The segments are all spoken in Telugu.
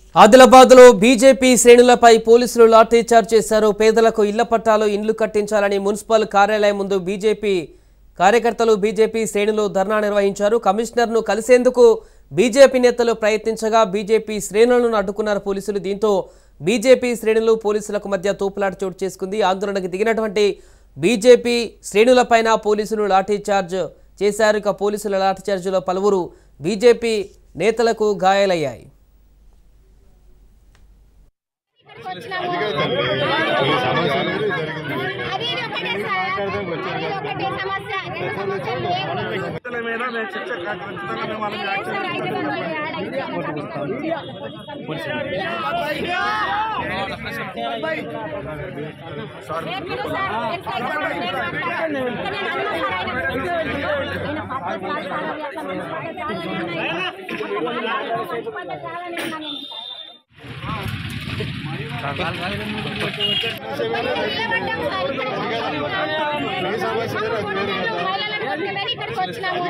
ఆదిలాబాద్ లో బీజేపీ శ్రేణులపై పోలీసులు లాఠీచార్జ్ చేశారు పేదలకు ఇళ్ల పట్టాలు ఇండ్లు కట్టించాలని మున్సిపల్ కార్యాలయం ముందు బీజేపీ కార్యకర్తలు బీజేపీ శ్రేణులు ధర్నా నిర్వహించారు కమిషనర్ను కలిసేందుకు బీజేపీ నేతలు ప్రయత్నించగా బీజేపీ శ్రేణులను అడ్డుకున్నారు పోలీసులు దీంతో బీజేపీ శ్రేణులు పోలీసులకు మధ్య తోపులాట చోటు చేసుకుంది ఆందోళనకు దిగినటువంటి బీజేపీ శ్రేణులపైన పోలీసులు లాఠీచార్జ్ చేశారు ఇక పోలీసుల లాఠీచార్జిలో పలువురు బీజేపీ నేతలకు గాయాలయ్యాయి అది ఇది ఒకటే సార్ అది ఒకటే సమస్య రెండు సమస్యలు లేవు. వ్యక్తుల మీద మేము శిక్ష ఖచ్చితంగా మేము వాళ్ళని లేదు యాక్షన్ సార్, అయితే మరి ఆడ అయితే చెప్పిర్రు సార్, ఎట్లా అయితే మరి నేను మాట్లాడాను. ఇంకా నేను అన్నా సార్, ఆయన నేను ఫస్ట్ క్లాస్ సార్, అట్లా మంచి పడ్డ చాలా నేను అన్నా నేను. ఇక్కడికి వచ్చినాము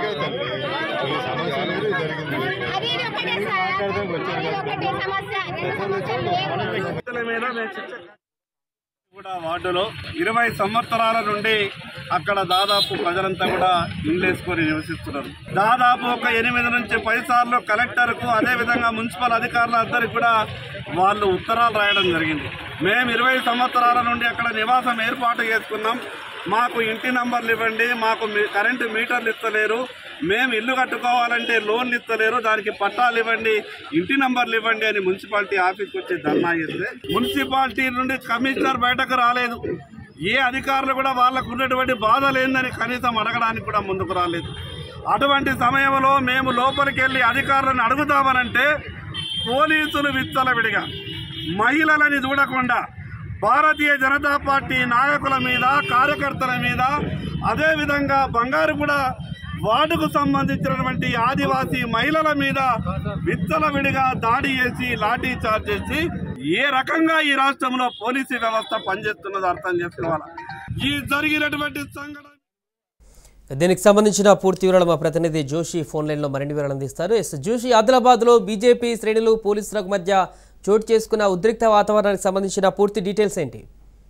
అది ఇది ఒకటే సార్ అది ఇది ఒకటే సమస్య రెండు సమస్యలు లేవు. వ్యక్తుల మీద మేము శిక్ష కూడా వార్డులో ఇరవై సంవత్సరాల నుండి అక్కడ దాదాపు ప్రజలంతా కూడా ఇల్లేసుకొని నివసిస్తున్నారు దాదాపు ఒక ఎనిమిది నుంచి పది సార్లు కలెక్టర్కు అదేవిధంగా మున్సిపల్ అధికారులందరికీ కూడా వాళ్ళు ఉత్తరాలు రాయడం జరిగింది మేము ఇరవై సంవత్సరాల నుండి అక్కడ నివాసం ఏర్పాటు చేసుకున్నాం మాకు ఇంటి నంబర్లు ఇవ్వండి మాకు మీ- కరెంటు మీటర్లు ఇస్తలేరు మేము ఇల్లు కట్టుకోవాలంటే లోన్లు ఇస్తలేరు దానికి పట్టాలు ఇవ్వండి ఇంటి నంబర్లు ఇవ్వండి అని మున్సిపాలిటీ ఆఫీస్కి వచ్చి ధర్నా చేస్తే మున్సిపాలిటీ నుండి కమిషనర్ బయటకు రాలేదు ఏ అధికారులు కూడా వాళ్ళకు ఉన్నటువంటి బాధలు ఏందని కనీసం అడగడానికి కూడా ముందుకు రాలేదు అటువంటి సమయంలో మేము లోపలికి వెళ్ళి అధికారులను అడుగుతామనంటే పోలీసులు విచ్చలవిడిగా మహిళలని చూడకుండా భారతీయ జనతా పార్టీ నాయకుల మీద కార్యకర్తల మీద అదేవిధంగా బంగారుగూడ వార్డుకు సంబంధించినటువంటి ఆదివాసీ మహిళల మీద విచ్చలవిడిగా దాడి చేసి లాఠీ చార్జ్ చేసి ఏ రకంగా ఈ రాష్ట్రంలో పోలీసు వ్యవస్థ పనిచేస్తున్నదో అర్థం చేసుకోవాలి ఈ జరిగినటువంటి సంఘటన దీనికి సంబంధించిన పూర్తి వివరాలు మా ప్రతినిధి జోషి ఫోన్ లైన్లో మరిన్ని వివరాలు అందిస్తారు ఎస్ జోషి ఆదిలాబాద్లో బీజేపీ శ్రేణులు పోలీసులకు మధ్య చోటు చేసుకున్న ఉద్రిక్త వాతావరణానికి సంబంధించిన పూర్తి డీటెయిల్స్ ఏంటి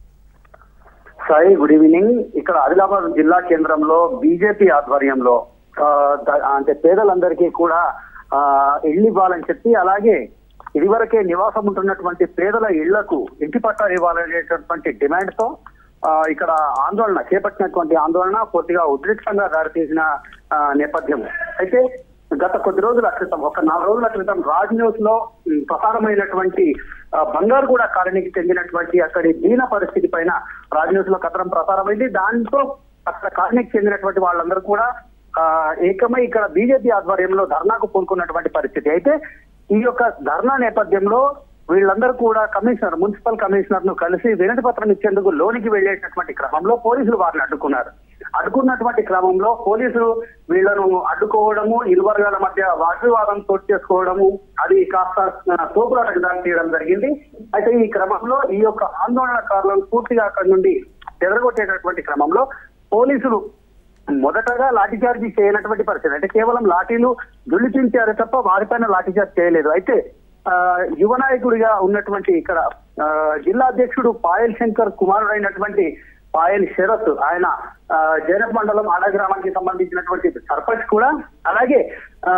సాయి గుడ్ ఈవినింగ్ ఇక్కడ ఆదిలాబాద్ జిల్లా కేంద్రంలో బీజేపీ ఆధ్వర్యంలో ఆ, ద- అంటే పేదలందరికీ కూడా ఆ, ఇళ్ళు ఇవ్వాలని చెప్పి అలాగే ఇదివరకే నివాసం ఉంటున్నటువంటి పేదల ఇళ్లకు ఇంటి పట్టా ఇవ్వాలనేటటువంటి డిమాండ్ తో ఆ, ఇక్కడ ఆందోళన చేపట్టినటువంటి ఆందోళన పూర్తిగా ఉద్రిక్తంగా దారితీసిన ఆ, నేపథ్యం అయితే గత కొద్ది రోజుల క్రితం ఒక నాలుగు రోజుల క్రితం రాజ్ న్యూస్ లో ఉమ్, ప్రసారమైనటువంటి ఆ, బంగారుగూడ కాలనీకి చెందినటువంటి అక్కడి దీన పరిస్థితి పైన రాజ్ న్యూస్ లో కథనం ప్రసారమైంది దాంతో అక్కడ కాలనీకి చెందినటువంటి వాళ్ళందరూ కూడా ఆ, ఏకమై ఇక్కడ బీజేపీ ఆధ్వర్యంలో ధర్నాకు పూనుకున్నటువంటి పరిస్థితి అయితే ఈ యొక్క ధర్నా నేపథ్యంలో వీళ్ళందరూ కూడా కమిషనర్ మున్సిపల్ కమిషనర్ ను కలిసి వినతి పత్రం ఇచ్చేందుకు లోనికి వెళ్లేటటువంటి క్రమంలో పోలీసులు వారిని అడ్డుకున్నారు అడ్డుకున్నటువంటి క్రమంలో పోలీసులు వీళ్లను అడ్డుకోవడము ఇరు వర్గాల మధ్య వాగ్వివాదం చోటు చేసుకోవడము అది కాస్త తోపులాటకు దారి తీయడం జరిగింది అయితే ఈ క్రమంలో ఈ యొక్క ఆందోళనకారులను పూర్తిగా అక్కడి నుండి చెదరగొట్టేటటువంటి క్రమంలో పోలీసులు మొదటగా లాఠీచార్జీ చేయనటువంటి పరిస్థితి అంటే కేవలం లాఠీలు దులిపించారు తప్ప వారిపైన లాఠీచార్జ్ చేయలేదు అయితే ఆ, యువ నాయకుడిగా ఉన్నటువంటి ఇక్కడ ఆ, జిల్లా అధ్యక్షుడు పాయల్ శంకర్ కుమారుడైనటువంటి పాయల్ శరత్ ఆయన ఆ, జైనత్ మండలం ఆడ గ్రామానికి సంబంధించినటువంటి సర్పంచ్ కూడా అలాగే ఆ,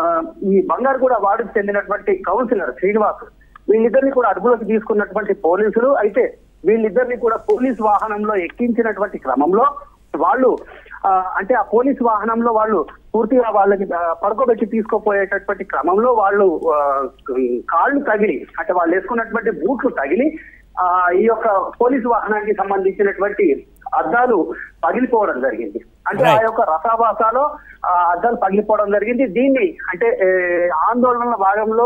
ఈ బంగారుగూడ వార్డుకు చెందినటువంటి కౌన్సిలర్ శ్రీనివాస్ వీళ్ళిద్దరిని కూడా అదుపులోకి తీసుకున్నటువంటి పోలీసులు అయితే వీళ్ళిద్దరిని కూడా పోలీస్ వాహనంలో ఎక్కించినటువంటి క్రమంలో వాళ్ళు ఆ, అంటే ఆ పోలీస్ వాహనంలో వాళ్ళు పూర్తిగా వాళ్ళని ఆ, పడుకోబెట్టి తీసుకుపోయేటటువంటి క్రమంలో వాళ్ళు ఆ, కాళ్ళు తగిలి అంటే వాళ్ళు వేసుకున్నటువంటి బూట్లు తగిలి ఆ ఈ యొక్క పోలీసు వాహనానికి సంబంధించినటువంటి అద్దాలు పగిలిపోవడం జరిగింది అంటే ఆ Right. యొక్క రసావాసాలో ఆ అద్దాలు పగిలిపోవడం జరిగింది దీన్ని అంటే ఏ, ఆందోళనల భాగంలో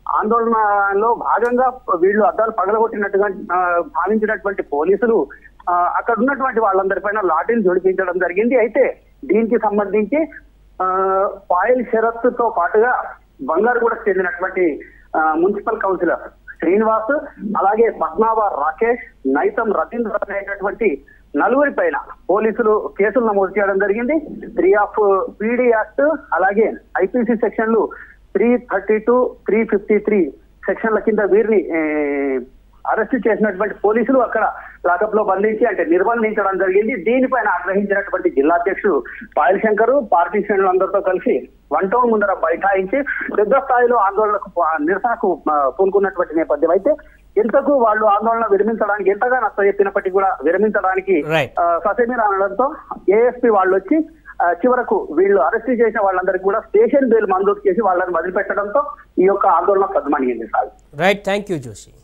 ఆందోళనలో భాగంగా వీళ్ళు అద్దాలు పగలగొట్టినట్టుగా ఆ, భావించినటువంటి పోలీసులు ఆ, అక్కడ ఉన్నటువంటి వాళ్ళందరిపైన లాఠీలు జొడిపించడం జరిగింది అయితే దీనికి సంబంధించి ఆ, పాయల్ షరత్ తో పాటుగా బంగారు కూడా చెందినటువంటి ఆ, మున్సిపల్ కౌన్సిలర్ శ్రీనివాస్ అలాగే పద్మావ రాకేష్ నైతం రతీంద్ర అనేటటువంటి నలుగురి పైన పోలీసులు కేసులు నమోదు చేయడం జరిగింది త్రీ ఆఫ్ పీడీ యాక్ట్ అలాగే ఐపీసీ సెక్షన్లు three thirty two three fifty three సెక్షన్ల కింద వీరిని ఏ, అరెస్ట్ చేసినటువంటి పోలీసులు అక్కడ లాకప్ లో బంధించి అంటే నిర్బంధించడం జరిగింది దీనిపైన ఆగ్రహించినటువంటి జిల్లా అధ్యక్షుడు పాయల్ శంకర్ పార్టీ శ్రేణులందరితో కలిసి వన్ టౌన్ ముందర బైఠాయించి పెద్ద స్థాయిలో ఆందోళనకు ఆ, నిరసనకు ఆ, పూనుకున్నటువంటి నేపథ్యం అయితే ఎంతకు వాళ్ళు ఆందోళన విరమించడానికి ఎంతగా నచ్చ చెప్పినప్పటికీ కూడా విరమించడానికి Right. ఆ, ససేమిరా అనడంతో ఏఎస్పీ వాళ్ళు వచ్చి ఆ, చివరకు వీళ్ళు అరెస్ట్ చేసిన వాళ్ళందరికీ కూడా స్టేషన్ బెయిల్ మంజూరు చేసి వాళ్ళని వదిలిపెట్టడంతో ఈ యొక్క ఆందోళన పద్మణింది sir right thank you Joshi